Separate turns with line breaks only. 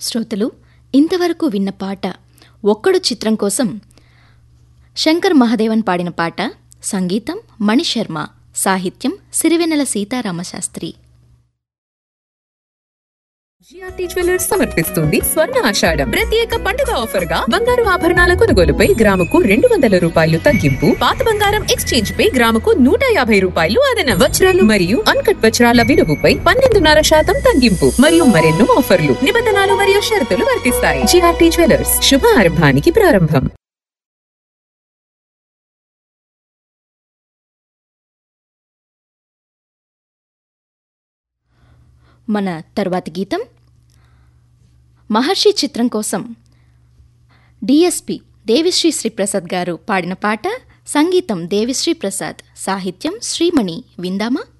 శ్రోతలు ఇంతవరకు విన్న పాట ఒక్కడు చిత్రం కోసం శంకర్ మహాదేవన్ పాడిన పాట సంగీతం మణిశర్మ సాహిత్యం సిరివెన్నెల సీతారామశాస్త్రి
జిఆర్టీ జ్యువెలర్స్ సమర్పిస్తుంది స్వర్ణ ఆషాఢం ప్రత్యేక పండుగ ఆఫర్ గా బంగారు ఆభరణాల కొనుగోలుపై గ్రాముకు రెండు వందల రూపాయలు తగ్గింపు పాత బంగారం ఎక్స్చేంజ్ పై గ్రాముకు నూట యాభై రూపాయలు అదనం వజ్రాలు మరియు అన్కట్ వజ్రాల విలువపై పన్నెండున్నర శాతం తగ్గింపు మరియు మరెన్నో ఆఫర్లు నిబంధనలు మరియు షరతులు వర్తిస్తాయి జిఆర్టీ జ్యువెలర్స్ శుభ ఆరంభానికి ప్రారంభం
మన తరువాతి గీతం మహర్షి చిత్రం కోసం డిఎస్పి దేవిశ్రీ శ్రీప్రసాద్ గారు పాడిన పాట సంగీతం దేవిశ్రీ ప్రసాద్ సాహిత్యం శ్రీమణి విందామా